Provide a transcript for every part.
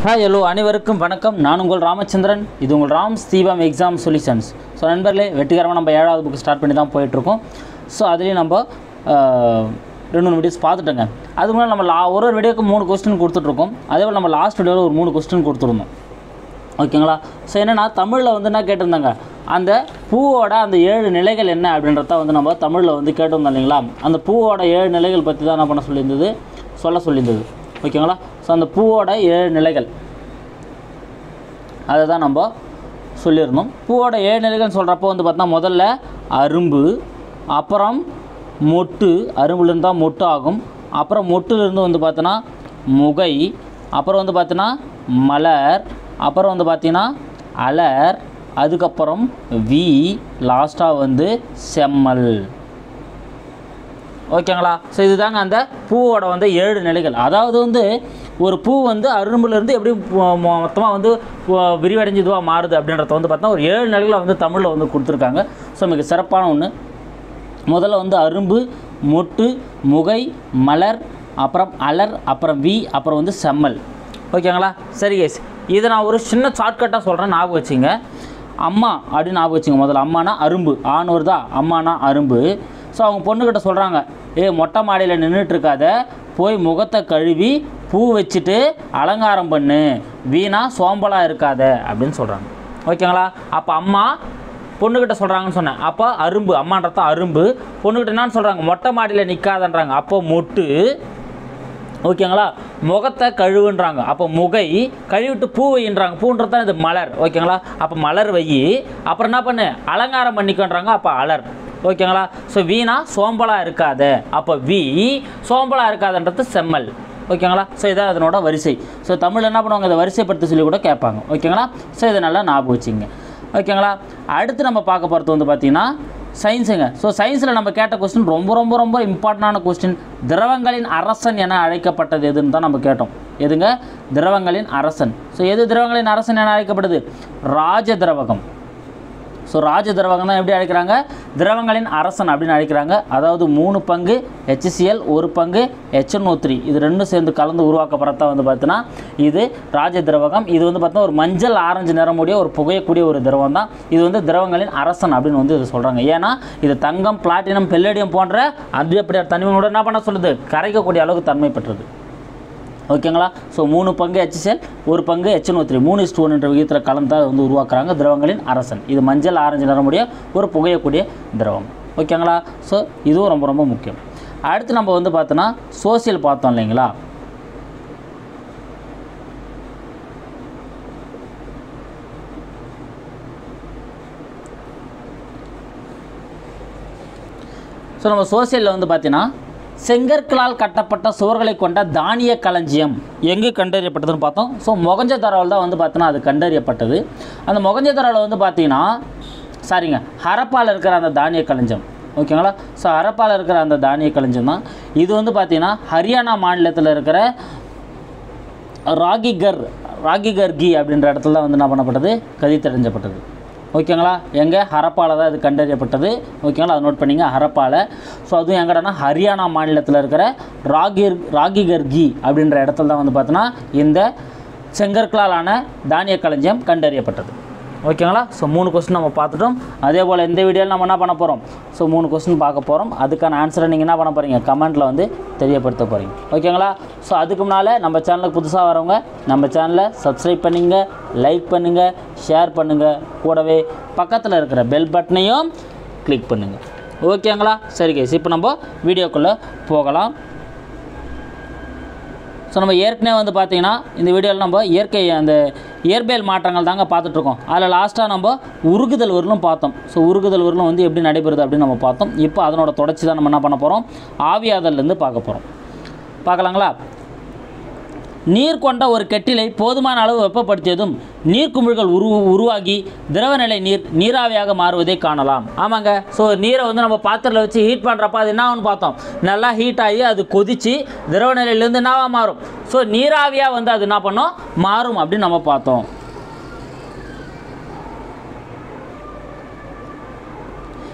hi hello அனைவருக்கும் வணக்கம் நான் உங்கள் ராமச்சந்திரன் இது உங்கள் ராம் ஸ்தீபம் எக்ஸாம் சொல்யூஷன்ஸ் ஸோ நண்பர்களே வெற்றிகரமாக நம்ம ஏழாவது புக் ஸ்டார்ட் பண்ணி தான் போயிட்டுருக்கோம் ஸோ அதுலேயும் நம்ம ஆஹ், ரெண்டு மூணு வீடியோஸ் பார்த்துட்டோங்க அது முன்னாடி நம்ம லா ஒரு ஒரு வீடியோக்கு மூணு கொஸ்டின் கொடுத்துட்ருக்கோம் அதே போல் நம்ம லாஸ்ட் வீடியோவில் ஒரு மூணு கொஸ்டின் கொடுத்துருந்தோம் ஓகேங்களா ஸோ என்னென்னா தமிழில் வந்து என்ன கேட்டிருந்தாங்க அந்த பூவோட அந்த ஏழு நிலைகள் என்ன அப்படின்றத வந்து நம்ம தமிழில் வந்து கேட்டிருந்தோம் இல்லைங்களா அந்த பூவோட ஏழு நிலைகள் பற்றி தான் என்ன பண்ண சொல்லியிருந்தது சொல்ல சொல்லியிருந்தது ஓகேங்களா ஸோ அந்த பூவோட ஏழு நிலைகள் அதை தான் நம்ம சொல்லியிருந்தோம் பூவோட ஏழு நிலைகள் சொல்கிறப்போ வந்து பார்த்தா முதல்ல அரும்பு அப்புறம் மொட்டு அரும்புலேருந்து தான் மொட்டு ஆகும் அப்புறம் மொட்டுலேருந்து வந்து பார்த்தோன்னா முகை அப்புறம் வந்து பார்த்தோன்னா மலர் அப்புறம் வந்து பார்த்தீங்கன்னா அலர் அதுக்கப்புறம் வி லாஸ்ட்டாக வந்து செம்மல் ஓகேங்களா ஸோ இதுதாங்க அந்த பூவோட வந்து ஏழு நிலைகள் அதாவது வந்து ஒரு பூ வந்து அரும்புலேருந்து எப்படி மொத்தமாக வந்து பு- விரிவடைஞ்சு இதுவாக மாறுது அப்படின்றத வந்து பார்த்தா ஒரு ஏழு நிலைகளை வந்து தமிழில் வந்து கொடுத்துருக்காங்க ஸோ மிக சிறப்பான ஒன்று முதல்ல வந்து அரும்பு மொட்டு முகை மலர் அப்புறம் அலர் அப்புறம் வி அப்புறம் வந்து செம்மல் ஓகேங்களா சரி கேஸ் இதை நான் ஒரு சின்ன ஷார்ட்கட்டாக சொல்கிறேன் ஞாபகம் வச்சுங்க அம்மா அப்படின்னு ஞாபகம் வச்சுங்க முதல்ல அம்மானா அரும்பு ஆண் வருதா அம்மானா அரும்பு ஸோ அவங்க பொண்ணுக்கிட்ட சொல்கிறாங்க ஏ மொட்டை மாடியில் நின்றுட்டு இருக்காத போய் முகத்தை கழுவி பூ வச்சுட்டு அலங்காரம் பண்ணு வீணா சோம்பலாக இருக்காத அப்படின்னு சொல்கிறாங்க ஓகேங்களா அப்போ அம்மா பொண்ணுக்கிட்ட சொல்கிறாங்கன்னு சொன்னேன் அப்போ அரும்பு அம்மான்றத அரும்பு பொண்ணுக்கிட்ட என்னன்னு சொல்கிறாங்க மொட்டை மாடியில் நிற்காதன்றாங்க அப்போ மொட்டு ஓகேங்களா முகத்தை கழுவுன்றாங்க அப்போ முகை கழுவிட்டு பூ வைன்றாங்க பூன்றது தான் இது மலர் ஓகேங்களா அப்போ மலர் வை அப்புறம் என்ன பண்ணு அலங்காரம் பண்ணிக்கன்றாங்க அப்போ அலர் ஓகேங்களா ஸோ வீணா சோம்பலாக இருக்காத அப்போ வி சோம்பலாக இருக்காதுன்றது செம்மல் ஓகேங்களா ஸோ இதான் அதனோட வரிசை ஸோ தமிழ் என்ன பண்ணுவாங்க இதை வரிசைப்படுத்த சொல்லி கூட கேட்பாங்க ஓகேங்களா ஸோ இதை நல்லா ஞாபகம் வச்சுங்க ஓகேங்களா அடுத்து நம்ம பார்க்க போகிறது வந்து பார்த்தீங்கன்னா சயின்ஸுங்க ஸோ சயின்ஸில் நம்ம கேட்ட கொஸ்டின் ரொம்ப ரொம்ப ரொம்ப இம்பார்ட்டண்டான கொஸ்டின் திரவங்களின் அரசன் என அழைக்கப்பட்டது எதுன்னு தான் நம்ம கேட்டோம் எதுங்க திரவங்களின் அரசன் ஸோ எது திரவங்களின் அரசன் என அழைக்கப்படுது ராஜ திரவகம் ஸோ ராஜ திரவகம் தான் எப்படி அழைக்கிறாங்க திரவங்களின் அரசன் அப்படின்னு அழைக்கிறாங்க அதாவது மூணு பங்கு HCl ஒரு பங்கு HNO3 த்ரீ இது ரெண்டும் சேர்ந்து கலந்து உருவாக்கப்படுறதா வந்து பார்த்தீங்கன்னா இது ராஜ திரவகம் இது வந்து பார்த்தீங்கன்னா ஒரு மஞ்சள் ஆரஞ்சு நிறமுடைய ஒரு புகையக்கூடிய ஒரு திரவம் தான் இது வந்து திரவங்களின் அரசன் அப்படின்னு வந்து இது சொல்கிறாங்க ஏன்னா இது தங்கம் பிளாட்டினம் பெல்லடியம் போன்ற அது எப்படி தனிமையோட என்ன பண்ண சொல்லுது கரைக்கக்கூடிய அளவுக்கு தன்மை பெற்றது ஓகேங்களா ஸோ மூணு பங்கு HCl ஒரு பங்கு HNO3 த்ரீ மூணு இஸ்டு ஒன் என்ற விகிதத்தில் கலந்து அதை வந்து உருவாக்குறாங்க திரவங்களின் அரசன் இது மஞ்சள் ஆரஞ்சு நிறமுடைய ஒரு புகையக்கூடிய திரவம் ஓகேங்களா ஸோ இதுவும் ரொம்ப ரொம்ப முக்கியம் அடுத்து நம்ம வந்து பார்த்தோன்னா சோசியல் பார்த்தோம் இல்லைங்களா ஸோ நம்ம சோசியலில் வந்து பார்த்தீங்கன்னா செங்கற்களால் கட்டப்பட்ட சுவர்களை கொண்ட தானிய களஞ்சியம் எங்கே கண்டறியப்பட்டதுன்னு பார்த்தோம் ஸோ மொகஞ்சதராவில் தான் வந்து பார்த்தோன்னா அது கண்டறியப்பட்டது அந்த மொகஞ்சதராவில் வந்து பார்த்தீங்கன்னா சாரிங்க ஹரப்பால் இருக்கிற அந்த தானிய களஞ்சியம் ஓகேங்களா ஸோ ஹரப்பால் இருக்கிற அந்த தானிய களஞ்சியம் தான் இது வந்து பார்த்தீங்கன்னா ஹரியானா மாநிலத்தில் இருக்கிற ராகிகர் ராகிகர் கி அப்படின்ற இடத்துல தான் வந்து என்ன பண்ணப்பட்டது கதித்தறிஞ்சப்பட்டது ஓகேங்களா எங்கே ஹரப்பால தான் இது கண்டறியப்பட்டது ஓகேங்களா அதை நோட் பண்ணிங்க ஹரப்பால ஸோ அதுவும் எங்கடனா ஹரியானா மாநிலத்தில் இருக்கிற ராகிர் ராகிகர் கி அப்படின்ற இடத்துல தான் வந்து பார்த்தோன்னா இந்த செங்கற்களாலான தானிய களஞ்சியம் கண்டறியப்பட்டது ஓகேங்களா ஸோ மூணு கொஸ்டின் நம்ம பார்த்துட்டோம் அதே போல் இந்த வீடியோவில் நம்ம என்ன பண்ண போகிறோம் ஸோ மூணு கொஸ்டின் பார்க்க போகிறோம் அதுக்கான ஆன்சரை நீங்கள் என்ன பண்ண போகிறீங்க கமெண்ட்டில் வந்து தெரியப்படுத்த போகிறீங்க ஓகேங்களா ஸோ அதுக்கு முன்னால் நம்ம சேனலுக்கு புதுசாக வரவங்க நம்ம சேனலை சப்ஸ்கிரைப் பண்ணுங்க லைக் பண்ணுங்கள் ஷேர் பண்ணுங்கள் கூடவே பக்கத்தில் இருக்கிற பெல் பட்டனையும் கிளிக் பண்ணுங்கள் ஓகேங்களா சரி கேஸ் இப்போ நம்ம வீடியோக்குள்ளே போகலாம் ஸோ நம்ம ஏற்கனவே வந்து பார்த்தீங்கன்னா இந்த வீடியோவில் நம்ம இயற்கை அந்த இயற்பியல் மாற்றங்கள் தாங்க பார்த்துட்ருக்கோம் அதில் லாஸ்ட்டாக நம்ம உருகுதல் வரலும் பார்த்தோம் ஸோ உருகுதல் வரலும் வந்து எப்படி நடைபெறுது அப்படின்னு நம்ம பார்த்தோம் இப்போ அதனோட தொடர்ச்சி தான் நம்ம என்ன பண்ண போகிறோம் ஆவியாதல்லேருந்து பார்க்க போகிறோம் பார்க்கலாங்களா நீர் கொண்ட ஒரு கெட்டிலை போதுமான அளவு வெப்பப்படுத்தியதும் நீர்க்குமிழ்கள் உரு உருவாகி திரவநிலை நீர் நீராவியாக மாறுவதை காணலாம் ஆமாங்க ஸோ நீரை வந்து நம்ம பாத்திரத்தில் வச்சு ஹீட் பண்ணுறப்ப அது என்ன ஆகும்னு பார்த்தோம் நல்லா ஹீட் ஆகி அது கொதித்து திரவநிலையிலேருந்து என்னவா மாறும் ஸோ நீராவியாக வந்து அது என்ன பண்ணும் மாறும் அப்படின்னு நம்ம பார்த்தோம்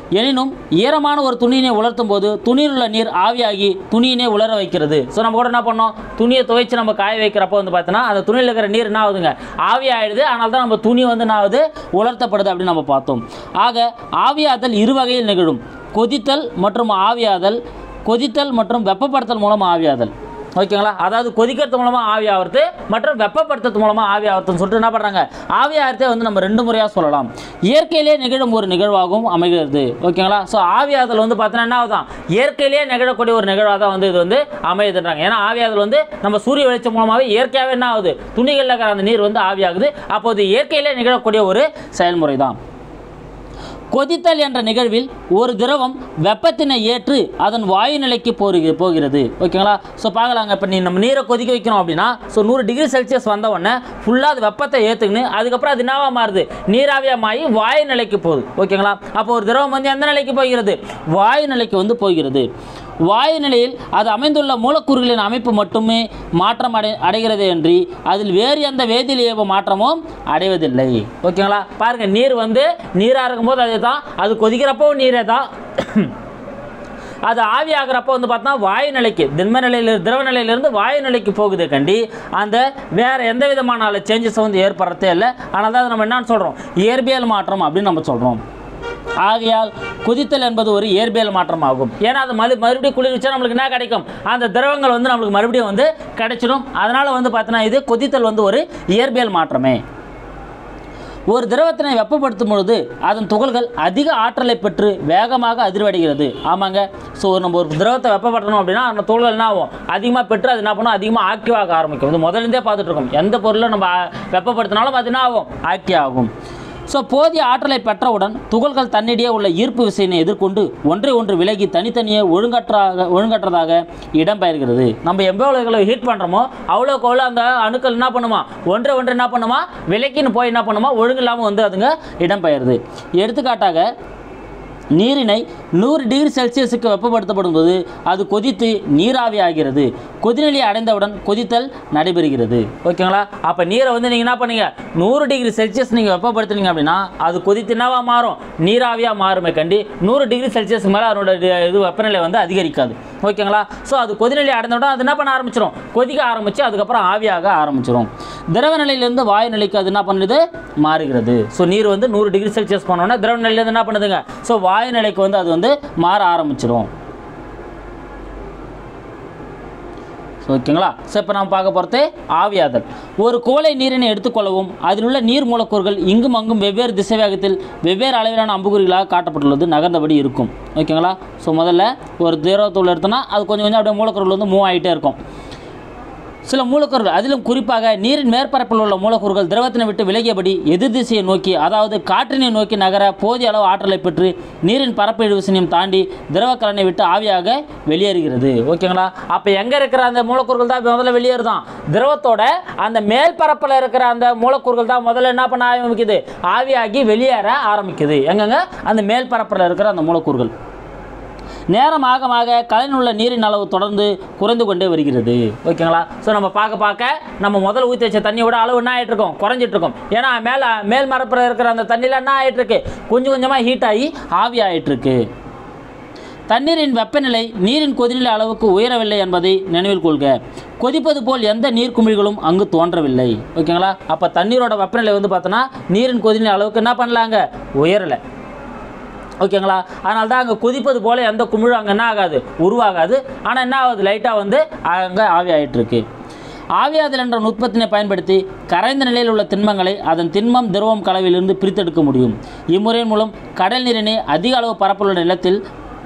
எனினும் ஈரமான ஒரு துணியினை உலர்த்தும் போது துணியில் உள்ள நீர் ஆவியாகி துணியினை உலர வைக்கிறது ஸோ நம்ம கூட என்ன பண்ணோம் துணியை துவைச்சு நம்ம காய வைக்கிறப்போ வந்து பார்த்தோன்னா அந்த துணியில் இருக்கிற நீர் என்ன ஆகுதுங்க ஆவியாயிடுது அதனால தான் நம்ம துணி வந்து என்ன ஆகுது உலர்த்தப்படுது அப்படின்னு நம்ம பார்த்தோம் ஆக ஆவியாதல் இரு வகையில் நிகழும் கொதித்தல் மற்றும் ஆவியாதல் கொதித்தல் மற்றும் வெப்பப்படுத்தல் மூலம் ஆவியாதல் ஓகேங்களா அதாவது கொதிக்கிறது மூலமாக ஆவி ஆகிறது மற்றும் வெப்பப்படுத்துறது மூலமாக ஆவி ஆகிறதுன்னு சொல்லிட்டு என்ன பண்ணுறாங்க ஆவி ஆகிறதே வந்து நம்ம ரெண்டு முறையாக சொல்லலாம் இயற்கையிலே நிகழும் ஒரு நிகழ்வாகவும் அமைகிறது ஓகேங்களா ஸோ ஆவியாதல் வந்து பார்த்தீங்கன்னா என்ன ஆகுதான் இயற்கையிலேயே நிகழக்கூடிய ஒரு நிகழ்வாக தான் வந்து இது வந்து அமையுதுன்றாங்க ஏன்னா ஆவியாதல் வந்து நம்ம சூரிய வெளிச்சம் மூலமாகவே இயற்கையாகவே என்ன ஆகுது துணிகளில் இருக்கிற அந்த நீர் வந்து ஆவியாகுது அப்போது இயற்கையிலே நிகழக்கூடிய ஒரு செயல்முறை தான் கொதித்தல் என்ற நிகழ்வில் ஒரு திரவம் வெப்பத்தினை ஏற்று அதன் வாயு நிலைக்கு போருக போகிறது ஓகேங்களா ஸோ பார்க்கலாங்க இப்போ நீ நம்ம நீரை கொதிக்க வைக்கிறோம் அப்படின்னா ஸோ நூறு டிகிரி செல்சியஸ் வந்த உடனே ஃபுல்லாக அது வெப்பத்தை ஏற்றுக்குன்னு அதுக்கப்புறம் அது என்னவா மாறுது நீராவியாக மாறி வாயு நிலைக்கு போகுது ஓகேங்களா அப்போ ஒரு திரவம் வந்து எந்த நிலைக்கு போகிறது வாயு நிலைக்கு வந்து போகிறது வாயு நிலையில் அது அமைந்துள்ள மூலக்கூறுகளின் அமைப்பு மட்டுமே மாற்றம் அடை அடைகிறது என்று அதில் வேறு எந்த வேதியியல் மாற்றமும் அடைவதில்லை ஓகேங்களா பாருங்கள் நீர் வந்து நீராக இருக்கும்போது அதே தான் அது கொதிக்கிறப்போ நீரே தான் அது ஆவி ஆகிறப்போ வந்து பார்த்தா வாயு நிலைக்கு திண்ம நிலையில திரவ நிலையிலிருந்து வாயு நிலைக்கு போகுது கண்டி அந்த வேற எந்த விதமான சேஞ்சஸ் வந்து ஏற்படுறதே இல்லை ஆனால் தான் அதை நம்ம என்னன்னு சொல்கிறோம் இயற்பியல் மாற்றம் அப்படின்னு நம்ம சொல்கிறோம் ஆகையால் கொதித்தல் என்பது ஒரு இயற்பியல் மாற்றம் ஆகும் ஏன்னா அது மறு மறுபடியும் குளிர்விச்சா நம்மளுக்கு என்ன கிடைக்கும் அந்த திரவங்கள் வந்து நம்மளுக்கு மறுபடியும் வந்து கிடைச்சிடும் அதனால் வந்து பார்த்தீங்கன்னா இது கொதித்தல் வந்து ஒரு இயற்பியல் மாற்றமே ஒரு திரவத்தினை வெப்பப்படுத்தும் பொழுது அதன் துகள்கள் அதிக ஆற்றலை பெற்று வேகமாக அதிர்வடைகிறது ஆமாங்க ஸோ நம்ம ஒரு திரவத்தை வெப்பப்படுத்தணும் அப்படின்னா அந்த துகள்கள் என்ன ஆகும் அதிகமாக பெற்று அது என்ன பண்ணும் அதிகமாக ஆக்டிவாக ஆரம்பிக்கும் இது முதலிருந்தே பார்த்துட்டு இருக்கோம் எந்த பொருளை நம்ம ஆ, வெப்பப்படுத்தினாலும் அது என்ன ஆகும் ஆக்டிவ் ஆகும் ஸோ போதிய ஆற்றலை பெற்றவுடன் துகள்கள் தன்னிடையே உள்ள ஈர்ப்பு விசையினை எதிர்கொண்டு ஒன்றை ஒன்று விலகி தனித்தனியே ஒழுங்கற்றாக ஒழுங்கற்றதாக இடம்பெயர்கிறது நம்ம எவ்வளோ ஹீட் பண்ணுறோமோ அவ்வளோக்கு அவ்வளோ அந்த அணுக்கள் என்ன பண்ணுமா ஒன்றை ஒன்று என்ன பண்ணுமா விலக்கின்னு போய் என்ன பண்ணுமா ஒழுங்கு இல்லாமல் வந்து அதுங்க இடம்பெயருது எடுத்துக்காட்டாக நீரினை நூறு டிகிரி செல்சியஸுக்கு வெப்பப்படுத்தப்படும் போது அது கொதித்து நீராவி ஆகிறது கொதிநிலையை அடைந்தவுடன் கொதித்தல் நடைபெறுகிறது ஓகேங்களா அப்போ நீரை வந்து நீங்கள் என்ன பண்ணீங்க நூறு டிகிரி செல்சியஸ் நீங்கள் வெப்பப்படுத்துனீங்க அப்படின்னா அது கொதித்து என்னவா மாறும் நீராவியாக மாறுமே கண்டி நூறு டிகிரி செல்சியஸ்க்கு மேலே அதனோட டி- இது வெப்பநிலை வந்து அதிகரிக்காது ஓகேங்களா ஸோ அது கொதிநிலை அடைந்தவுடன் அது என்ன பண்ண ஆரம்பிச்சிடும் கொதிக்க ஆரம்பித்து அதுக்கப்புறம் ஆவியாக ஆரம்பிச்சிடும் திரவ நிலையிலிருந்து வாயு நிலைக்கு அது என்ன பண்ணுது மாறுகிறது ஸோ நீர் வந்து நூறு டிகிரி செல்சியஸ் போனோன்னா திரவ நிலையிலேருந்து என்ன பண்ணுதுங்க ஸோ வாயு நிலைக்கு வந்து அது வந்து மாற ஆரம்பிச்சிடும் ஓகேங்களா ஸோ இப்போ நம்ம பார்க்க போகிறது ஆவியாதல் ஒரு குவளை நீரினை எடுத்துக்கொள்ளவும் அதில் உள்ள நீர் மூலக்கூறுகள் இங்கும் அங்கும் வெவ்வேறு திசை வேகத்தில் வெவ்வேறு அளவிலான அம்புகுறிகளாக காட்டப்பட்டுள்ளது நகர்ந்தபடி இருக்கும் ஓகேங்களா ஸோ முதல்ல ஒரு திரவத்தூள் எடுத்தோன்னா அது கொஞ்சம் கொஞ்சம் அப்படியே மூலக்கூறுகள் வந்து மூவ் ஆகிட்டே இருக்கும் சில மூலக்கூறுகள் அதிலும் குறிப்பாக நீரின் மேற்பரப்பில் உள்ள மூலக்கூறுகள் திரவத்தினை விட்டு விலகியபடி எதிர் திசையை நோக்கி அதாவது காற்றினை நோக்கி நகர போதிய அளவு ஆற்றலை பெற்று நீரின் பரப்பு இழுவிசனையும் தாண்டி திரவ கலனை விட்டு ஆவியாக வெளியேறுகிறது ஓகேங்களா அப்போ எங்கே இருக்கிற அந்த மூலக்கூறுகள் தான் முதல்ல வெளியேறுதான் திரவத்தோட அந்த மேல் பரப்பில் இருக்கிற அந்த மூலக்கூறுகள் தான் முதல்ல என்ன பண்ண ஆரம்பிக்குது ஆவியாகி வெளியேற ஆரம்பிக்குது எங்கங்க அந்த மேல் பரப்பில் இருக்கிற அந்த மூலக்கூறுகள் நேரம் ஆக ஆக கலையில் உள்ள நீரின் அளவு தொடர்ந்து குறைந்து கொண்டே வருகிறது ஓகேங்களா ஸோ நம்ம பார்க்க பார்க்க நம்ம முதல்ல ஊற்றி வச்ச தண்ணியோட அளவு என்ன ஆகிட்டு இருக்கும் குறைஞ்சிட்டு இருக்கும் ஏன்னா மேலே மேல் மரப்பில் இருக்கிற அந்த தண்ணியில் என்ன ஆகிட்டு இருக்கு கொஞ்சம் கொஞ்சமாக ஹீட் ஆகி ஆவி ஆகிட்டு இருக்கு தண்ணீரின் வெப்பநிலை நீரின் கொதிநிலை அளவுக்கு உயரவில்லை என்பதை நினைவில் கொள்க கொதிப்பது போல் எந்த நீர்க்குமிழ்களும் அங்கு தோன்றவில்லை ஓகேங்களா அப்போ தண்ணீரோட வெப்பநிலை வந்து பார்த்தோன்னா நீரின் கொதிநிலை அளவுக்கு என்ன பண்ணலாங்க உயரலை ஓகேங்களா அதனால தான் அங்கே கொதிப்பது போல் எந்த குமிழும் அங்கே என்ன ஆகாது உருவாகாது ஆனால் என்ன ஆகுது லைட்டாக வந்து அங்கே ஆவி ஆயிட்டு இருக்கு ஆவியாதல் என்ற நுட்பத்தினை பயன்படுத்தி கரைந்த நிலையில் உள்ள திண்மங்களை அதன் திண்மம் திரவம் கலவையிலிருந்து பிரித்தெடுக்க முடியும் இம்முறையின் மூலம் கடல் நீரினை அதிக அளவு பரப்புள்ள நிலத்தில்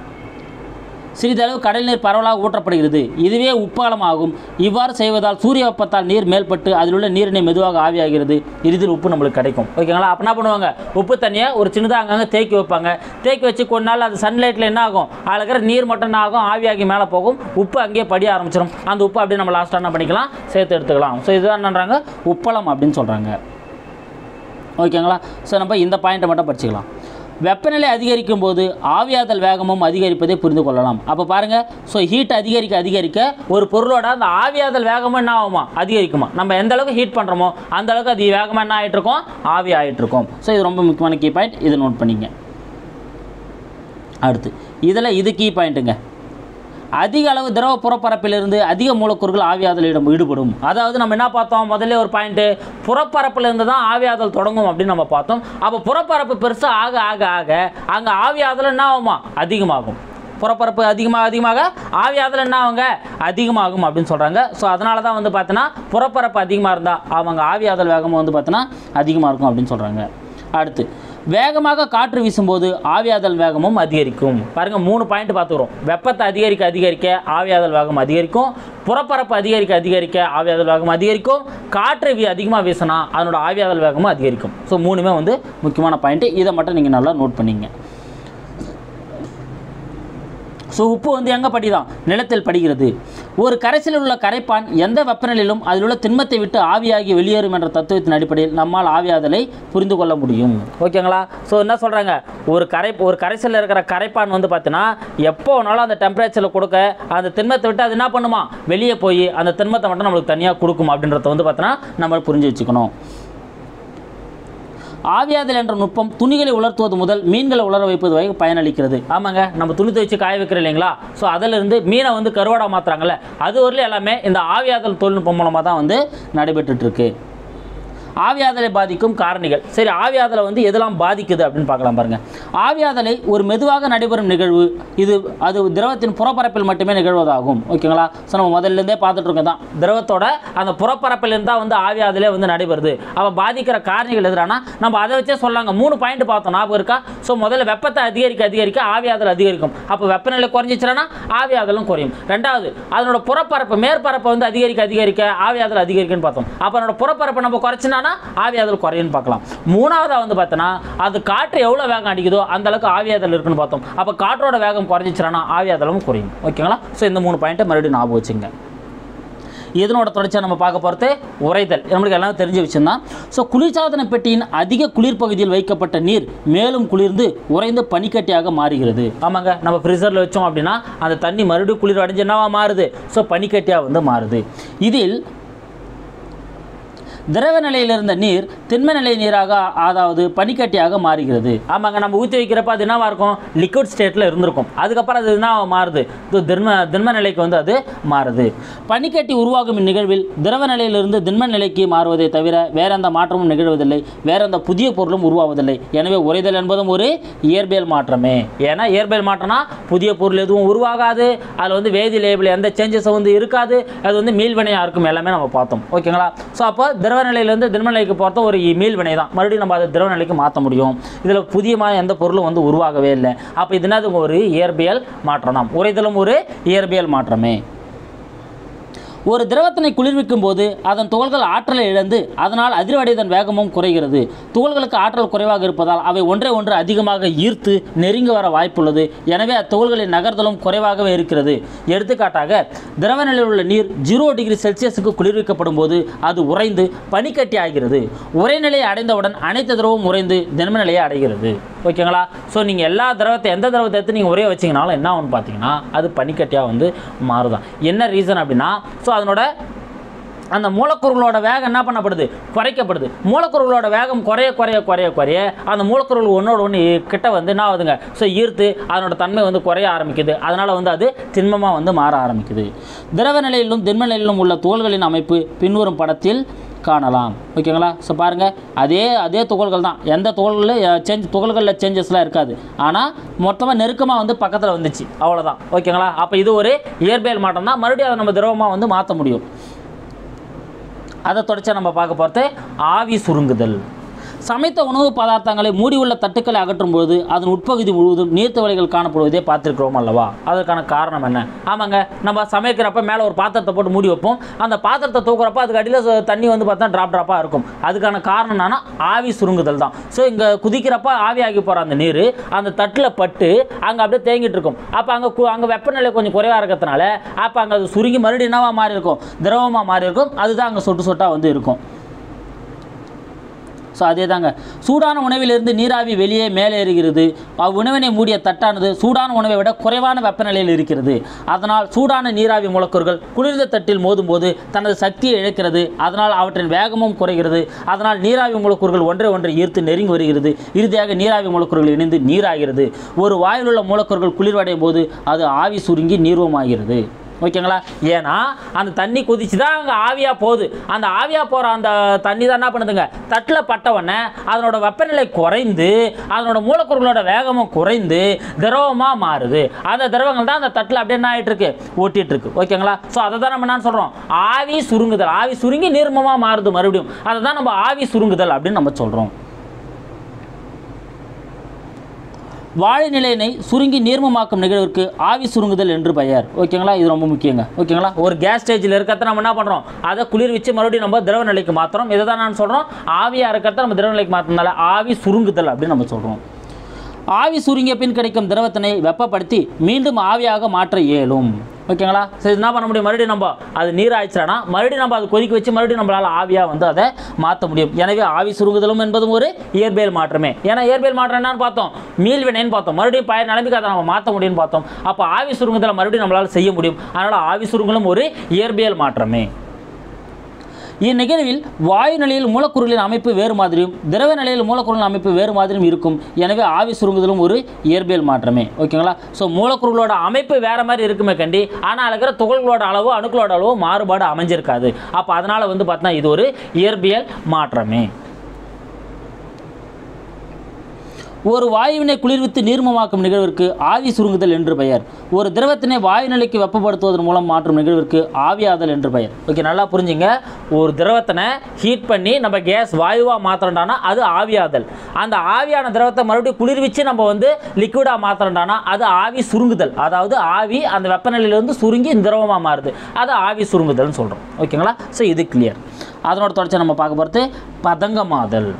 சிறிதளவு கடல் நீர் பரவலாக ஊற்றப்படுகிறது இதுவே உப்பாலமாகும் இவ்வாறு செய்வதால் சூரிய வெப்பத்தால் நீர் மேல்பட்டு அதில் உள்ள நீரினை மெதுவாக ஆவியாகிறது இறுதியில் உப்பு நம்மளுக்கு கிடைக்கும் ஓகேங்களா அப்போ என்ன பண்ணுவாங்க உப்பு தண்ணியை ஒரு சின்னதாக அங்கங்கே தேக்கி வைப்பாங்க தேக்கி வச்சு கொஞ்ச நாள் அது சன்லைட்டில் என்ன ஆகும் அதில் இருக்கிற நீர் மட்டும் என்ன ஆகும் ஆவியாகி மேலே போகும் உப்பு அங்கேயே படிய ஆரம்பிச்சிடும் அந்த உப்பு அப்படியே நம்ம லாஸ்ட்டாக என்ன பண்ணிக்கலாம் சேர்த்து எடுத்துக்கலாம் ஸோ இதுதான் என்னன்றாங்க உப்பளம் அப்படின்னு சொல்கிறாங்க ஓகேங்களா ஸோ நம்ம இந்த பாயிண்ட்டை மட்டும் படிச்சுக்கலாம் வெப்பநிலை அதிகரிக்கும் போது ஆவியாதல் வேகமும் அதிகரிப்பதை புரிந்து கொள்ளலாம் அப்போ பாருங்கள் ஸோ ஹீட் அதிகரிக்க அதிகரிக்க ஒரு பொருளோட அந்த ஆவியாதல் வேகமும் என்ன ஆகுமா அதிகரிக்குமா நம்ம எந்த அளவுக்கு ஹீட் பண்ணுறோமோ அந்த அளவுக்கு அது வேகமாக என்ன ஆகிட்டு இருக்கும் ஆவி ஆகிட்டு இருக்கும் ஸோ இது ரொம்ப முக்கியமான கீ பாயிண்ட் இதை நோட் பண்ணிங்க அடுத்து இதில் இது கீ பாயிண்ட்டுங்க அதிக அளவு திரவ புறப்பரப்பிலிருந்து அதிக மூலக்கூறுகள் ஆவியாதல் ஈடு- ஈடுபடும் அதாவது நம்ம என்ன பார்த்தோம் முதல்ல ஒரு பாயிண்ட்டு புறப்பரப்பிலிருந்து தான் ஆவியாதல் தொடங்கும் அப்படின்னு நம்ம பார்த்தோம் அப்போ புறப்பரப்பு பெருசாக ஆக ஆக ஆக அங்கே ஆவியாதல் என்ன ஆகுமா அதிகமாகும் புறப்பரப்பு அதிகமாக அதிகமாக ஆவியாதல் என்ன ஆகுங்க அதிகமாகும் அப்படின்னு சொல்கிறாங்க ஸோ அதனால தான் வந்து பார்த்தீங்கன்னா புறப்பரப்பு அதிகமாக இருந்தால் அவங்க ஆவியாதல் வேகமும் வந்து பார்த்தீங்கன்னா அதிகமாக இருக்கும் அப்படின்னு சொல்கிறாங்க அடுத்து வேகமாக காற்று வீசும்போது ஆவியாதல் வேகமும் அதிகரிக்கும் பாருங்க மூணு பாயிண்ட் பார்த்துக்கிறோம் வெப்பத்தை அதிகரிக்க அதிகரிக்க ஆவியாதல் வேகம் அதிகரிக்கும் புறப்பரப்பு அதிகரிக்க அதிகரிக்க ஆவியாதல் வேகம் அதிகரிக்கும் காற்று வீ அதிகமாக வீசினா அதனோட ஆவியாதல் வேகமும் அதிகரிக்கும் ஸோ மூணுமே வந்து முக்கியமான பாயிண்ட்டு இதை மட்டும் நீங்கள் நல்லா நோட் பண்ணிங்க ஸோ உப்பு வந்து எங்கே படிதான் நிலத்தில் படுகிறது ஒரு கரைசலில் உள்ள கரைப்பான் எந்த வெப்பநிலையிலும் அதில் உள்ள திண்மத்தை விட்டு ஆவியாகி வெளியேறும் என்ற தத்துவத்தின் அடிப்படையில் நம்மால் ஆவியாதலை புரிந்து கொள்ள முடியும் ஓகேங்களா ஸோ என்ன சொல்கிறாங்க ஒரு கரை ஒரு கரைசலில் இருக்கிற கரைப்பான் வந்து பார்த்தீங்கன்னா எப்போ வேணாலும் அந்த டெம்பரேச்சரில் கொடுக்க அந்த திண்மத்தை விட்டு அது என்ன பண்ணுமா வெளியே போய் அந்த திண்மத்தை மட்டும் நம்மளுக்கு தனியாக கொடுக்கும் அப்படின்றத வந்து பார்த்தீங்கன்னா நம்ம புரிஞ்சு வச்சுக்கணும் ஆவியாதல் என்ற நுட்பம் துணிகளை உலர்த்துவது முதல் மீன்களை உலர வைப்பது வரை பயனளிக்கிறது ஆமாங்க நம்ம துணி துவைச்சு காய வைக்கிறோம் இல்லைங்களா ஸோ அதிலிருந்து மீனை வந்து கருவாடா மாத்துறாங்கல்ல அது வரல எல்லாமே இந்த ஆவியாதல் தொழில்நுட்பம் மூலமாக தான் வந்து நடைபெற்றுட்டு இருக்கு ஆவியாதலை பாதிக்கும் காரணிகள் சரி ஆவியாதலை வந்து எதெல்லாம் பாதிக்குது அப்படின்னு பார்க்கலாம் பாருங்க ஆவியாதலை ஒரு மெதுவாக நடைபெறும் நிகழ்வு இது அது திரவத்தின் புறப்பரப்பில் மட்டுமே நிகழ்வதாகும் ஓகேங்களா ஸோ நம்ம முதல்லேருந்தே பார்த்துட்டு இருக்கோம் தான் திரவத்தோட அந்த புறப்பரப்பில் இருந்தால் வந்து ஆவியாதலே வந்து நடைபெறுது அப்போ பாதிக்கிற காரணிகள் எதிரானா நம்ம அதை வச்சே சொல்லாங்க மூணு பாயிண்ட் பார்த்தோம் ஞாபகம் இருக்கா ஸோ முதல்ல வெப்பத்தை அதிகரிக்க அதிகரிக்க ஆவியாதல் அதிகரிக்கும் அப்போ வெப்பநிலை குறைஞ்சிச்சுன்னா ஆவியாதலும் குறையும் ரெண்டாவது அதனோட புறப்பரப்பு மேற்பரப்பை வந்து அதிகரிக்க அதிகரிக்க ஆவியாதல் அதிகரிக்குன்னு பார்த்தோம் அப்போ அதனோட புறப்பரப்பை நம்ம குறைச்சினானா ஆவியாதல் குறையுன்னு பார்க்கலாம் மூணாவதா வந்து பார்த்தோன்னா அது காற்று எவ்வளோ வேகம் அடிக்குதோ அந்த அளவுக்கு ஆவியாதல் இருக்குன்னு பார்த்தோம் அப்போ காற்றோட வேகம் குறைஞ்சிச்சுனா ஆவியாதலும் குறையும் ஓகேங்களா ஸோ இந்த மூணு பாயிண்ட்டை மறுபடியும் ஞாபகம் வச்சுங்க இதனோட தொடர்ச்சியாக நம்ம பார்க்க போகிறது உறைதல் நம்மளுக்கு எல்லாம் தெரிஞ்ச விஷயம் தான் ஸோ குளிர்சாதன பெட்டியின் அதிக குளிர் பகுதியில் வைக்கப்பட்ட நீர் மேலும் குளிர்ந்து உறைந்து பனிக்கட்டியாக மாறுகிறது ஆமாங்க நம்ம ஃப்ரிசரில் வச்சோம் அப்படின்னா அந்த தண்ணி மறுபடியும் குளிர் அடைஞ்சு என்னவா மாறுது ஸோ பனிக்கட்டியாக வந்து மாறுது இதில் திரவ நிலையில் இருந்த நீர் திண்ம நிலை நீராக அதாவது பனிக்கட்டியாக மாறுகிறது ஆமாங்க நம்ம ஊற்றி வைக்கிறப்ப அது என்னவா இருக்கும் லிக்விட் ஸ்டேட்டில் இருந்திருக்கும் அதுக்கப்புறம் அது என்ன மாறுது இது திண்ம திண்ம நிலைக்கு வந்து அது மாறுது பனிக்கட்டி உருவாகும் இந்நிகழ்வில் திரவ நிலையிலிருந்து திண்ம நிலைக்கு மாறுவதை தவிர வேற எந்த மாற்றமும் நிகழ்வதில்லை வேற எந்த புதிய பொருளும் உருவாவதில்லை எனவே உறைதல் என்பதும் ஒரு இயற்பியல் மாற்றமே ஏன்னா இயற்பியல் மாற்றம்னா புதிய பொருள் எதுவும் உருவாகாது அதில் வந்து வேதி லேபிள் எந்த சேஞ்சஸும் வந்து இருக்காது அது வந்து மீள்வினையாக இருக்கும் எல்லாமே நம்ம பார்த்தோம் ஓகேங்களா ஸோ அப்போ திரவ நிலையிலேருந்து திண்ம நிலைக்கு போகிறத ஒரு மீள்வினை தான் மறுபடியும் நம்ம அதை திரவ நிலைக்கு மாற்ற முடியும் இதில் புதியமான எந்த பொருளும் வந்து உருவாகவே இல்லை அப்போ இது என்னது ஒரு இயற்பியல் மாற்றம் தான் உறைதலும் ஒரு இயற்பியல் மாற்றமே ஒரு திரவத்தினை குளிர்விக்கும் போது அதன் துகள்கள் ஆற்றலை இழந்து அதனால் அதிர்வடைதன் வேகமும் குறைகிறது துகள்களுக்கு ஆற்றல் குறைவாக இருப்பதால் அவை ஒன்றை ஒன்று அதிகமாக ஈர்த்து நெருங்கி வர வாய்ப்புள்ளது எனவே அத்துகள்களின் நகர்தலும் குறைவாகவே இருக்கிறது எடுத்துக்காட்டாக திரவ நிலையில் உள்ள நீர் ஜீரோ டிகிரி செல்சியஸுக்கு குளிர்விக்கப்படும் போது அது உறைந்து பனிக்கட்டி ஆகிறது உறைநிலையை அடைந்தவுடன் அனைத்து திரவம் உறைந்து திண்ம நிலையை அடைகிறது ஓகேங்களா ஸோ நீங்கள் எல்லா திரவத்தை எந்த திரவத்தை எடுத்து நீங்கள் ஒரே வச்சிங்கனாலும் என்ன ஆகும்னு பார்த்தீங்கன்னா அது பனிக்கட்டியாக வந்து மாறுதான் என்ன ரீசன் அப்படின்னா ஸோ அதனோட அந்த மூலக்கூறுகளோட வேகம் என்ன பண்ணப்படுது குறைக்கப்படுது மூலக்கூறுகளோட வேகம் குறைய குறைய குறைய குறைய அந்த மூலக்கூறுகள் ஒன்றோட ஒன்று கிட்ட வந்து என்ன ஆகுதுங்க ஸோ ஈர்த்து அதனோட தன்மை வந்து குறைய ஆரம்பிக்குது அதனால் வந்து அது திண்மமாக வந்து மாற ஆரம்பிக்குது திரவ நிலையிலும் திண்ம நிலையிலும் உள்ள துகள்களின் அமைப்பு பின்வரும் படத்தில் காணலாம் ஓகேங்களா ஸோ பாருங்கள் அதே அதே துகள்கள் தான் எந்த துகள்களில் சேஞ்ச் துகள்களில் சேஞ்சஸ்லாம் இருக்காது ஆனால் மொத்தமாக நெருக்கமாக வந்து பக்கத்தில் வந்துச்சு அவ்வளோதான் ஓகேங்களா அப்போ இது ஒரு இயற்பியல் மாற்றம் தான் மறுபடியும் அதை நம்ம திரவமாக வந்து மாற்ற முடியும் அதை தொடர்ச்சியாக நம்ம பார்க்க போகிறது ஆவி சுருங்குதல் சமைத்த உணவு பதார்த்தங்களை மூடியுள்ள தட்டுக்களை அகற்றும் பொழுது அதன் உட்பகுதி முழுவதும் நீர்த்தவளைகள் காணப்படுவதை பார்த்திருக்கிறோம் அல்லவா அதற்கான காரணம் என்ன ஆமாங்க நம்ம சமைக்கிறப்ப மேலே ஒரு பாத்திரத்தை போட்டு மூடி வைப்போம் அந்த பாத்திரத்தை தூக்குறப்ப அதுக்கு அடியில் ச- தண்ணி வந்து பார்த்தா ட்ராப் ட்ராப்பாக இருக்கும் அதுக்கான காரணம் என்னன்னா ஆவி சுருங்குதல் தான் ஸோ இங்கே குதிக்கிறப்ப ஆவி ஆகி போகிற அந்த நீர் அந்த தட்டில் பட்டு அங்கே அப்படியே தேங்கிட்டு இருக்கும் அப்போ அங்கே அங்கே வெப்பநிலை கொஞ்சம் குறைவாக இருக்கிறதுனால அப்போ அங்கே அது சுருங்கி மறுபடியும் என்னவா மாறி இருக்கும் திரவமாக மாறி இருக்கும் அதுதான் அங்கே சொட்டு சொட்டாக வந்து இருக்கும் ஸோ அதே தாங்க சூடான உணவிலிருந்து நீராவி வெளியே மேலே ஏறுகிறது அவ்வுணவினை மூடிய தட்டானது சூடான உணவை விட குறைவான வெப்பநிலையில் இருக்கிறது அதனால் சூடான நீராவி மூலக்கூறுகள் குளிர்ந்த தட்டில் மோதும்போது தனது சக்தியை இழக்கிறது அதனால் அவற்றின் வேகமும் குறைகிறது அதனால் நீராவி மூலக்கூறுகள் ஒன்றை ஒன்றை ஈர்த்து நெருங்கி வருகிறது இறுதியாக நீராவி மூலக்கூறுகள் இணைந்து நீராகிறது ஒரு வாயுவில் உள்ள மூலக்கூறுகள் குளிர்வடையும் போது அது ஆவி சுருங்கி நீர்வமாகிறது ஓகேங்களா ஏன்னா அந்த தண்ணி கொதிச்சு தான் அங்கே ஆவியாக போகுது அந்த ஆவியாக போகிற அந்த தண்ணி தான் என்ன பண்ணுதுங்க தட்டில் பட்டவொடனே அதனோட வெப்பநிலை குறைந்து அதனோட மூலக்கூறுகளோட வேகமும் குறைந்து திரவமாக மாறுது அந்த திரவங்கள் தான் அந்த தட்டில் அப்படியே என்ன ஆகிட்டு இருக்கு ஒட்டிட்டு இருக்கு ஓகேங்களா ஸோ அதை தான் நம்ம என்ன சொல்கிறோம் ஆவி சுருங்குதல் ஆவி சுருங்கி நீர்மமாக மாறுது மறுபடியும் அதை தான் நம்ம ஆவி சுருங்குதல் அப்படின்னு நம்ம சொல்கிறோம் வாழை நிலையினை சுருங்கி நீர்மமாக்கும் நிகழ்விற்கு ஆவி சுருங்குதல் என்று பெயர் ஓகேங்களா இது ரொம்ப முக்கியங்க ஓகேங்களா ஒரு கேஸ் ஸ்டேஜில் இருக்கிறத நம்ம என்ன பண்ணுறோம் அதை குளிர் வச்சு மறுபடியும் நம்ம திரவ நிலைக்கு மாற்றுறோம் இதை தான் நான் சொல்கிறோம் ஆவியாக இருக்கிறத நம்ம திரவ நிலைக்கு மாற்றினால ஆவி சுருங்குதல் அப்படின்னு நம்ம சொல்கிறோம் ஆவி சுருங்கிய பின் கிடைக்கும் திரவத்தினை வெப்பப்படுத்தி மீண்டும் ஆவியாக மாற்ற இயலும் ஓகேங்களா சரி என்ன பண்ண முடியும் மறுபடியும் நம்ம அது நீர் ஆயிடுச்சுனா மறுபடியும் நம்ம அதை கொதிக்க வச்சு மறுபடியும் நம்மளால் ஆவியாக வந்து அதை மாற்ற முடியும் எனவே ஆவி சுருங்குதலும் என்பதும் ஒரு இயற்பியல் மாற்றமே ஏன்னா இயற்பியல் மாற்றம் என்னன்னு பார்த்தோம் மீள்வினைன்னு பார்த்தோம் மறுபடியும் பழைய நிலைமைக்கு அதை நம்ம மாற்ற முடியும்னு பார்த்தோம் அப்போ ஆவி சுருங்குதலை மறுபடியும் நம்மளால் செய்ய முடியும் அதனால் ஆவி சுருங்கலும் ஒரு இயற்பியல் மாற்றமே இந்நிகழ்வில் வாயு நிலையில் மூலக்கூறுகளின் அமைப்பு வேறு மாதிரியும் திரவ நிலையில் மூலக்கூறுகளின் அமைப்பு வேறு மாதிரியும் இருக்கும் எனவே ஆவி சுருங்குதலும் ஒரு இயற்பியல் மாற்றமே ஓகேங்களா ஸோ மூலக்கூறுகளோட அமைப்பு வேறு மாதிரி இருக்குமே கண்டி ஆனால் இருக்கிற துகள்களோட அளவு அணுக்களோட அளவு மாறுபாடு அமைஞ்சிருக்காது அப்போ அதனால் வந்து பார்த்தீங்கன்னா இது ஒரு இயற்பியல் மாற்றமே ஒரு வாயுவினை குளிர்வித்து நீர்மமாக்கும் நிகழ்விற்கு ஆவி சுருங்குதல் என்று பெயர் ஒரு திரவத்தினை வாயு நிலைக்கு வெப்பப்படுத்துவதன் மூலம் மாற்றும் நிகழ்விற்கு ஆவியாதல் என்று பெயர் ஓகே நல்லா புரிஞ்சுங்க ஒரு திரவத்தினை ஹீட் பண்ணி நம்ம கேஸ் வாயுவாக மாத்திரண்டானா அது ஆவியாதல் அந்த ஆவியான திரவத்தை மறுபடியும் குளிர்விச்சு நம்ம வந்து லிக்விடாக மாத்திரண்டானா அது ஆவி சுருங்குதல் அதாவது ஆவி அந்த வெப்பநிலையிலிருந்து சுருங்கி திரவமாக மாறுது அது ஆவி சுருங்குதல்னு சொல்கிறோம் ஓகேங்களா ஸோ இது கிளியர் அதனோட தொடர்ச்சி நம்ம பார்க்க போகிறது பதங்கமாதல்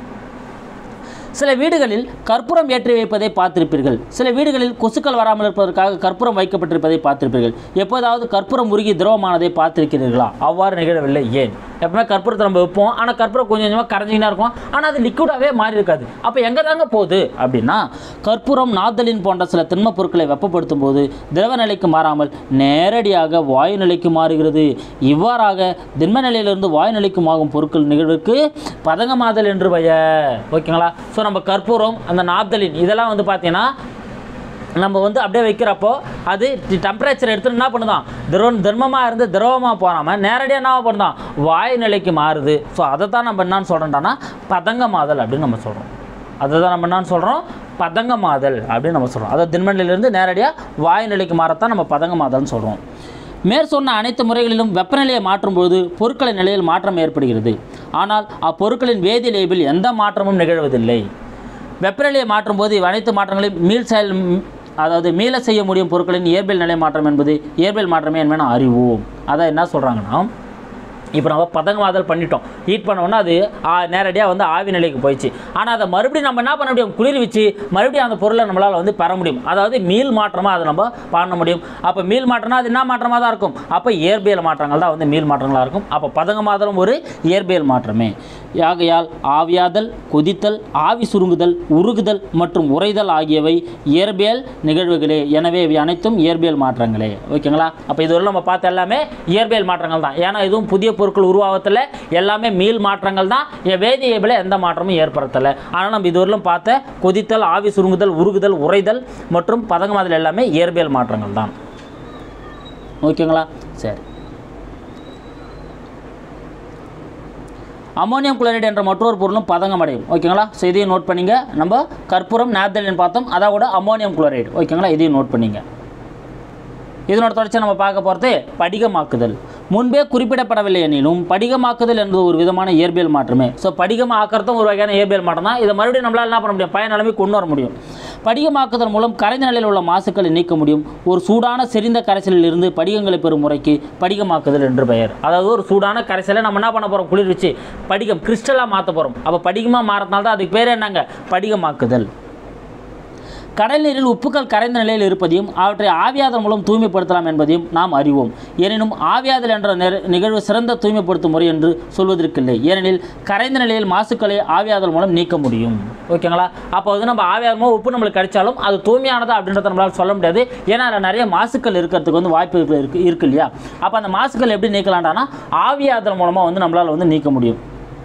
சில வீடுகளில் கற்பூரம் ஏற்றி வைப்பதை பார்த்திருப்பீர்கள் சில வீடுகளில் கொசுக்கள் வராமல் இருப்பதற்காக கற்பூரம் வைக்கப்பட்டிருப்பதை பார்த்திருப்பீர்கள் எப்போதாவது கற்பூரம் உருகி திரவமானதை பார்த்திருக்கிறீர்களா அவ்வாறு நிகழவில்லை ஏன் எப்பவுமே கற்பூரத்தை நம்ம வைப்போம் ஆனால் கற்பூரம் கொஞ்சம் கொஞ்சமாக கரைஞ்சிங்கன்னா இருக்கும் ஆனால் அது லிக்விடாகவே மாறி இருக்காது அப்போ எங்கே தாங்க போகுது அப்படின்னா கற்பூரம் நாத்தலின் போன்ற சில திண்மப் பொருட்களை வெப்பப்படுத்தும் போது திரவ நிலைக்கு மாறாமல் நேரடியாக வாயு நிலைக்கு மாறுகிறது இவ்வாறாக திண்ம நிலையிலிருந்து வாயு நிலைக்கு மாறும் பொருட்கள் நிகழ்வுக்கு பதங்கமாதல் என்று பெயர் ஓகேங்களா ஸோ நம்ம கற்பூரம் அந்த நாப்தலின் இதெல்லாம் வந்து பார்த்தீங்கன்னா நம்ம வந்து அப்படியே வைக்கிறப்போ அது டெம்பரேச்சர் எடுத்துட்டு என்ன பண்ணுதான் திரவம் திரவமாக இருந்து திரவமாக போகாமல் நேரடியாக என்ன பண்ணுதான் வாயு நிலைக்கு மாறுது ஸோ அதை தான் நம்ம என்னன்னு சொல்கிறோம்னா பதங்கமாதல் அப்படின்னு நம்ம சொல்கிறோம் அதை தான் நம்ம என்னன்னு சொல்கிறோம் பதங்கமாதல் அப்படின்னு நம்ம சொல்கிறோம் அதாவது திண்மநிலையிலிருந்து நேரடியாக வாயு நிலைக்கு மாறத்தான் நம்ம பதங்கமாதல்னு சொல்கிறோம் மேற் சொன்ன அனைத்து முறைகளிலும் வெப்பநிலையை மாற்றும்போது பொருட்களின் நிலையில் மாற்றம் ஏற்படுகிறது ஆனால் அப்பொருட்களின் வேதியியல் இயல்பில் எந்த மாற்றமும் நிகழ்வதில்லை வெப்பநிலையை மாற்றும் போது இவ் அனைத்து மாற்றங்களையும் மீள் செயல் அதாவது மீள செய்ய முடியும் பொருட்களின் இயற்பியல் நிலை மாற்றம் என்பது இயற்பியல் மாற்றமே என்பதை அறிவோம் அதான் என்ன சொல்கிறாங்கன்னா இப்போ நம்ம பதங்கமாதல் பண்ணிட்டோம் ஹீட் பண்ணோன்னா அது நேரடியாக வந்து ஆவி நிலைக்கு போயிடுச்சு ஆனால் அதை மறுபடியும் நம்ம என்ன பண்ண முடியும் குளிர் வச்சு மறுபடியும் அந்த பொருளை நம்மளால் வந்து பெற முடியும் அதாவது மீள் மாற்றமாக அதை நம்ம பண்ண முடியும் அப்போ மீள் மாற்றம்னா அது என்ன மாற்றமாக தான் இருக்கும் அப்போ இயற்பியல் மாற்றங்கள் தான் வந்து மீள் மாற்றங்களாக இருக்கும் அப்போ பதங்கமாதலும் ஒரு இயற்பியல் மாற்றமே ஆகையால் ஆவியாதல் கொதித்தல் ஆவி சுருங்குதல் உருகுதல் மற்றும் உறைதல் ஆகியவை இயற்பியல் நிகழ்வுகளே எனவே இவை அனைத்தும் இயற்பியல் மாற்றங்களே ஓகேங்களா அப்போ இதுவரை நம்ம பார்த்த எல்லாமே இயற்பியல் மாற்றங்கள் தான் ஏன்னா இதுவும் புதிய பொருட்கள் உருவாகத்தில் எல்லாமே மீள் மாற்றங்கள் தான் என் வேதியியபில் எந்த மாற்றமும் ஏற்படுத்தலை ஆனால் நம்ம இதுவரையிலும் பார்த்த கொதித்தல் ஆவி சுருங்குதல் உருகுதல் உறைதல் மற்றும் பதங்கமாதல் எல்லாமே இயற்பியல் மாற்றங்கள் தான் ஓகேங்களா சரி அமோனியம் குளோரைடு என்ற மற்றொரு பொருளும் பதங்கம் அடையும் ஓகேங்களா ஸோ இதையும் நோட் பண்ணிங்க நம்ம கற்பூரம் நாப்தலின் பார்த்தோம் அதோட அமோனியம் குளோரைடு ஓகேங்களா இதையும் நோட் பண்ணிங்க இதனோட தொடர்ச்சி நம்ம பார்க்க போகிறது படிகமாக்குதல் முன்பே குறிப்பிடப்படவில்லை எனினும் படிகமாக்குதல் என்பது ஒரு விதமான இயற்பியல் மாற்றமே ஸோ படிகமாக்கிறதும் ஒரு வகையான இயற்பியல் மாற்றம் தான் இதை மறுபடியும் நம்மளால் என்ன பண்ண முடியும் பயன் நிலைமை கொண்டு வர முடியும் படிகமாக்குதல் மூலம் கரைந்த நிலையில் உள்ள மாசுக்களை நீக்க முடியும் ஒரு சூடான செறிந்த கரைசலில் இருந்து படிகங்களை பெறும் முறைக்கு படிகமாக்குதல் என்று பெயர் அதாவது ஒரு சூடான கரைசலை நம்ம என்ன பண்ண போகிறோம் குளிர் வச்சு படிகம் கிறிஸ்டலாக மாற்ற போகிறோம் அப்போ படிகமாக மாறதுனால தான் அதுக்கு பேர் என்னங்க படிகமாக்குதல் கடல் நீரில் உப்புக்கள் கரைந்த நிலையில் இருப்பதையும் அவற்றை ஆவியாதல் மூலம் தூய்மைப்படுத்தலாம் என்பதையும் நாம் அறிவோம் எனினும் ஆவியாதல் என்ற நிற- நிகழ்வு சிறந்த தூய்மைப்படுத்தும் முறை என்று சொல்வதற்கில்லை ஏனெனில் கரைந்த நிலையில் மாசுக்களை ஆவியாதல் மூலம் நீக்க முடியும் ஓகேங்களா அப்போ வந்து நம்ம ஆவியாதல் மூலம் உப்பு நம்மளுக்கு கிடைச்சாலும் அது தூய்மையானதா அப்படின்றத நம்மளால சொல்ல முடியாது ஏன்னா அதில் நிறைய மாசுக்கள் இருக்கிறதுக்கு வந்து வாய்ப்பு இருக்கு- இருக்கு இருக்கு இல்லையா அப்போ அந்த மாசுக்கள் எப்படி நீக்கலாம்டானா ஆவியாதல் மூலமாக வந்து நம்மளால் வந்து நீக்க முடியும்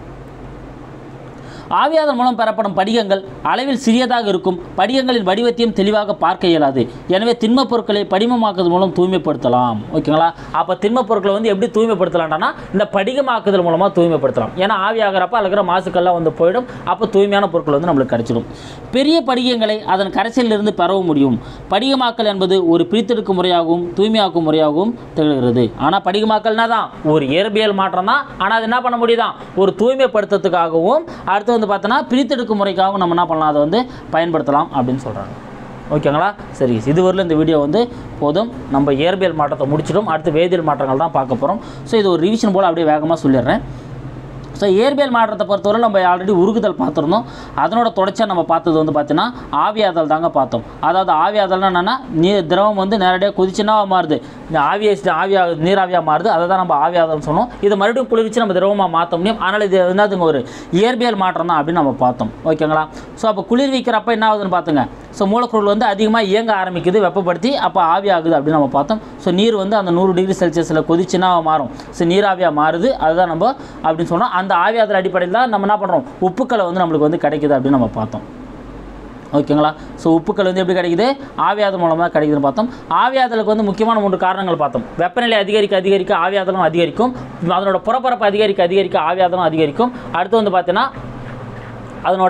ஆவியாதல் மூலம் பெறப்படும் படிகங்கள் அளவில் சிறியதாக இருக்கும் படிகங்களின் வடிவத்தையும் தெளிவாக பார்க்க இயலாது எனவே திண்மப் பொருட்களை படிமமாக்குதல் மூலம் தூய்மைப்படுத்தலாம் ஓகேங்களா அப்போ திண்மப் பொருட்களை வந்து எப்படி தூய்மைப்படுத்தலாம்னா இந்த படிகமாக்குதல் மூலமாக தூய்மைப்படுத்தலாம் ஏன்னா ஆவியாகிறப்ப அதில் இருக்கிற மாசுக்கள்லாம் வந்து போயிடும் அப்போ தூய்மையான பொருட்கள் வந்து நம்மளுக்கு கிடைச்சிடும் பெரிய படிகங்களை அதன் கரைசலிலிருந்து பெறவும் முடியும் படிகமாக்கல் என்பது ஒரு பிரித்தெடுக்கும் முறையாகவும் தூய்மையாக்கும் முறையாகவும் திகழ்கிறது ஆனால் படிகமாக்கல்னா தான் ஒரு இயற்பியல் மாற்றம் தான் ஆனால் அது என்ன பண்ண முடியுதான் ஒரு தூய்மைப்படுத்துறதுக்காகவும் அடுத்து வந்து பார்த்தோன்னா பிரித்தெடுக்கும் முறைக்காகவும் நம்ம என்ன பண்ணலாம் அதை வந்து பயன்படுத்தலாம் அப்படின்னு சொல்கிறாங்க ஓகேங்களா சரி இதுவரையிலும் இந்த வீடியோ வந்து போதும் நம்ம இயற்பியல் மாற்றத்தை முடிச்சிடும் அடுத்து வேதியியல் மாற்றங்கள் தான் பார்க்க போகிறோம் ஸோ இது ஒரு ரிவிஷன் போல் அப்படியே வேகமாக சொல்லிடுறேன் ஸோ இயற்பியல் மாற்றத்தை பொறுத்தவரை நம்ம ஆல்ரெடி உருகுதல் பார்த்துருந்தோம் அதனோட தொடர்ச்சியாக நம்ம பார்த்தது வந்து பார்த்தீங்கன்னா ஆவியாதல் தாங்க பார்த்தோம் அதாவது ஆவியாதல்னா என்னென்னா நீர் திரவம் வந்து நேரடியாக கொதிச்சுன்னா மாறுது இந்த ஆவியை ஆவியா நீராவியாக மாறுது அதை தான் நம்ம ஆவியாதல்னு சொன்னோம் இது மறுபடியும் குளிர்ச்சி நம்ம திரவமாக மாற்ற முடியும் அதனால் இது என்னதுங்க ஒரு இயற்பியல் மாற்றம் தான் அப்படின்னு நம்ம பார்த்தோம் ஓகேங்களா ஸோ அப்போ குளிர்விக்கிறப்ப என்ன ஆகுதுன்னு பார்த்துங்க ஸோ மூலப்பொருள் வந்து அதிகமாக இயங்க ஆரம்பிக்குது வெப்பப்படுத்தி அப்போ ஆவி ஆகுது அப்படின்னு நம்ம பார்த்தோம் ஸோ நீர் வந்து அந்த நூறு டிகிரி செல்சியஸில் கொதிச்சுன்னா மாறும் ஸோ நீராவியாக மாறுது அதுதான் நம்ம அப்படின்னு சொன்னோம் அந்த ஆவியாதல் அடிப்படையில் தான் நம்ம என்ன பண்ணுறோம் உப்புக்களை வந்து நம்மளுக்கு வந்து கிடைக்குது அப்படின்னு நம்ம பார்த்தோம் ஓகேங்களா ஸோ உப்புக்கள் வந்து எப்படி கிடைக்குது ஆவியாதல் மூலமாக கிடைக்குதுன்னு பார்த்தோம் ஆவியாதலுக்கு வந்து முக்கியமான மூன்று காரணங்கள் பார்த்தோம் வெப்பநிலை அதிகரிக்க அதிகரிக்க ஆவியாதலும் அதிகரிக்கும் அதனோட புறப்பரப்பு அதிகரிக்க அதிகரிக்க ஆவியாதலும் அதிகரிக்கும் அடுத்து வந்து பார்த்தீங்கன்னா அதனோட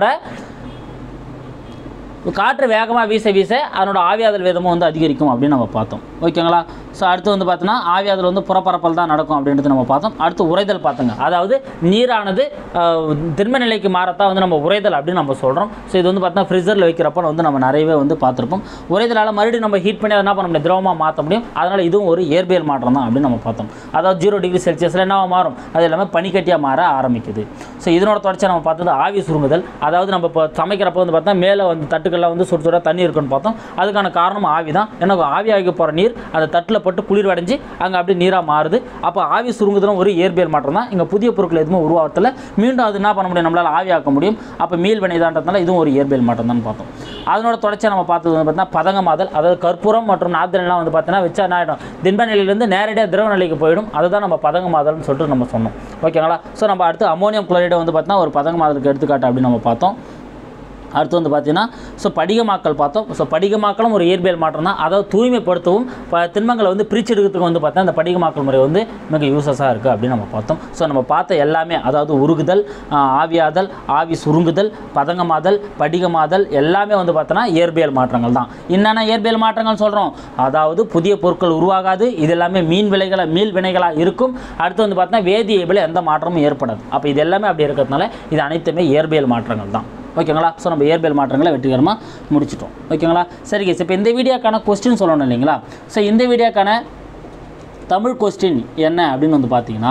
காற்று வேகமாக வீச வீச அதனோட ஆவியாதல் வேதமும் வந்து அதிகரிக்கும் அப்படின்னு நம்ம பார்த்தோம் ஓகேங்களா ஸோ அடுத்து வந்து பார்த்தோன்னா ஆவியாதல் வந்து புறப்பரப்பல் தான் நடக்கும் அப்படின்றது நம்ம பார்த்தோம் அடுத்து உறைதல் பார்த்தோங்க அதாவது நீரானது ஆஹ், திண்ம நிலைக்கு மாறத்தான் வந்து நம்ம உறைதல் அப்படின்னு நம்ம சொல்கிறோம் ஸோ இது வந்து பார்த்தோன்னா ஃப்ரிசரில் வைக்கிறப்ப வந்து நம்ம நிறையவே வந்து பார்த்துருப்போம் உறைதலால் மறுபடியும் நம்ம ஹீட் பண்ணி அதை என்ன பண்ண முடியும் திரவமாக மாற்ற முடியும் அதனால் இதுவும் ஒரு இயற்பியல் மாற்றம் தான் அப்படின்னு நம்ம பார்த்தோம் அதாவது ஜீரோ டிகிரி செல்சியஸில் என்னவா மாறும் அது எல்லாமே பனிக்கட்டியாக மாற ஆரம்பிக்குது ஸோ இதனோட தொடர்ச்சியாக நம்ம பார்த்தது ஆவி சுருங்குதல் அதாவது நம்ம இப்போ சமைக்கிறப்ப வந்து பார்த்தா மேலே வந்து தட்டுக்கெல்லாம் வந்து சுடு சுட தண்ணி இருக்குன்னு பார்த்தோம் அதுக்கான காரணம் ஆவி தான் ஏன்னா ஆவி ஆகி போகிற நீர் அந்த தட்டில் பட்டு குளிர் அடைஞ்சு அங்கே அப்படியே நீராக மாறுது அப்போ ஆவி சுருங்குதலும் ஒரு இயற்பியல் மாற்றம் தான் இங்கே புதிய பொருட்கள் எதுவும் உருவாகத்தில் மீண்டும் அது என்ன பண்ண முடியும் நம்மளால் ஆவியாக்க முடியும் அப்போ மீள் வினைதான்றதுனால இதுவும் ஒரு இயற்பியல் மாற்றம் தான் பார்த்தோம் அதனோட தொடர்ச்சியாக நம்ம பார்த்தது வந்து பார்த்தீங்கன்னா பதங்கமாதல் அதாவது கற்பூரம் மற்றும் நாத்திரெல்லாம் வந்து பார்த்தீங்கன்னா வச்சா என்ன ஆகிடும் திண்ம நிலையிலேருந்து நேரடியாக திரவ நிலைக்கு போயிடும் அதுதான் நம்ம பதங்கமாதல்னு சொல்லிட்டு நம்ம சொன்னோம் ஓகேங்களா ஸோ நம்ம அடுத்து அமோனியம் குளோரைடை வந்து பார்த்தீங்கன்னா ஒரு பதங்கமாதலுக்கு எடுத்துக்காட்டு அப்படின்னு நம்ம பார்த்தோம் அடுத்து வந்து பார்த்தீங்கன்னா ஸோ படிகமாக்கல் பார்த்தோம் ஸோ படிகமாக்கலும் ஒரு இயற்பியல் மாற்றம் தான் அதாவது தூய்மைப்படுத்தவும் ப திண்மங்களை வந்து பிரிச்செடுக்கிறதுக்கு வந்து பார்த்தா இந்த படிகமாக்கல் முறை வந்து மிக யூசஸாக இருக்குது அப்படின்னு நம்ம பார்த்தோம் ஸோ நம்ம பார்த்த எல்லாமே அதாவது உருகுதல் ஆஹ், ஆவியாதல் ஆவி சுருங்குதல் பதங்கமாதல் படிகமாதல் எல்லாமே வந்து பார்த்தோன்னா இயற்பியல் மாற்றங்கள் தான் என்னென்ன இயற்பியல் மாற்றங்கள் சொல்கிறோம் அதாவது புதிய பொருட்கள் உருவாகாது இது எல்லாமே மீன் விலைகளை மீள் வினைகளாக இருக்கும் அடுத்து வந்து பார்த்தீங்கன்னா வேதியியல் எந்த மாற்றமும் ஏற்படாது அப்போ இது எல்லாமே அப்படி இருக்கிறதுனால இது அனைத்துமே இயற்பியல் மாற்றங்கள் தான் ஓகேங்களா ஸோ நம்ம இயற்பியல் மாற்றங்களை வெற்றிகரமாக முடிச்சிட்டோம் ஓகேங்களா சரி கேஸ் இப்போ இந்த வீடியோக்கான கொஸ்டின் சொல்லணும் இல்லைங்களா ஸோ இந்த வீடியோக்கான தமிழ் கொஸ்டின் என்ன அப்படின்னு வந்து பார்த்தீங்கன்னா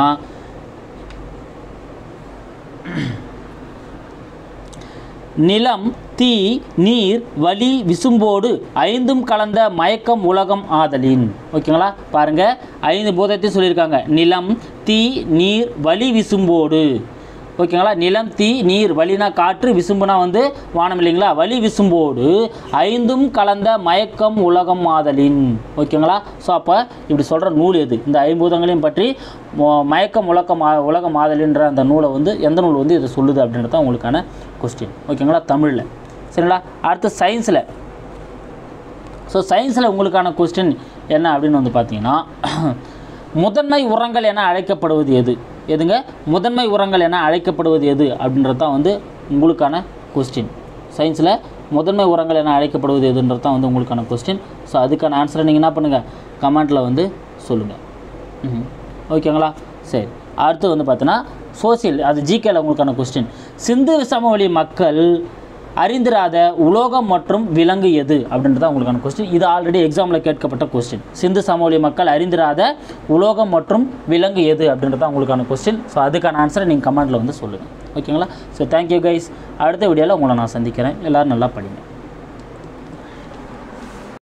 நிலம் தீ நீர் வலி விசும்போடு ஐந்தும் கலந்த மயக்கம் உலகம் ஆதலின் ஓகேங்களா பாருங்க ஐந்து பூதத்தையும் சொல்லியிருக்காங்க நிலம் தீ நீர் வலி விசும்போடு ஓகேங்களா நிலம் தீ நீர் வலினா காற்று விசும்புனா வந்து வானம் இல்லைங்களா வலி விசும்போடு ஐந்தும் கலந்த மயக்கம் உலகம் ஆதலின் ஓகேங்களா ஸோ அப்போ இப்படி சொல்கிற நூல் எது இந்த ஐம்பூதங்களையும் பற்றி மொ- மயக்கம் உலகம் ஆ- உலகம் ஆதலின்ற அந்த நூலை வந்து எந்த நூல் வந்து இதை சொல்லுது அப்படின்றது தான் உங்களுக்கான கொஸ்டின் ஓகேங்களா தமிழில் சரிங்களா அடுத்து சயின்ஸில் ஸோ சயின்ஸில் உங்களுக்கான கொஸ்டின் என்ன அப்படின்னு வந்து பார்த்தீங்கன்னா முதன்மை உரங்கள் என அழைக்கப்படுவது எது எதுங்க முதன்மை உரங்கள் என அழைக்கப்படுவது எது அப்படின்றது தான் வந்து உங்களுக்கான கொஸ்டின் சயின்ஸில் முதன்மை உரங்கள் என அழைக்கப்படுவது எதுன்றது தான் வந்து உங்களுக்கான கொஸ்டின் ஸோ அதுக்கான ஆன்சரை நீங்கள் என்ன பண்ணுங்கள் கமெண்ட்டில் வந்து சொல்லுங்கள் ம் ஓகேங்களா சரி அடுத்து வந்து பார்த்தீங்கன்னா சோசியல் அது ஜிகேல உங்களுக்கான கொஸ்டின் சிந்து சமவெளி மக்கள் அறிந்திராத உலோகம் மற்றும் விலங்கு எது அப்படின்றது உங்களுக்கான கொஸ்டின் இது ஆல்ரெடி எக்ஸாமில் கேட்கப்பட்ட கொஸ்டின் சிந்து சமவெளி மக்கள் அறிந்திராத உலோகம் மற்றும் விலங்கு எது அப்படின்றது உங்களுக்கான கொஸ்டின் ஸோ அதுக்கான ஆன்சரை நீங்கள் கமெண்ட்டில் வந்து சொல்லுங்கள் ஓகேங்களா ஸோ தேங்க்யூ கைஸ் அடுத்த வீடியோவில் உங்களை நான் சந்திக்கிறேன் எல்லோரும் நல்லா படிங்க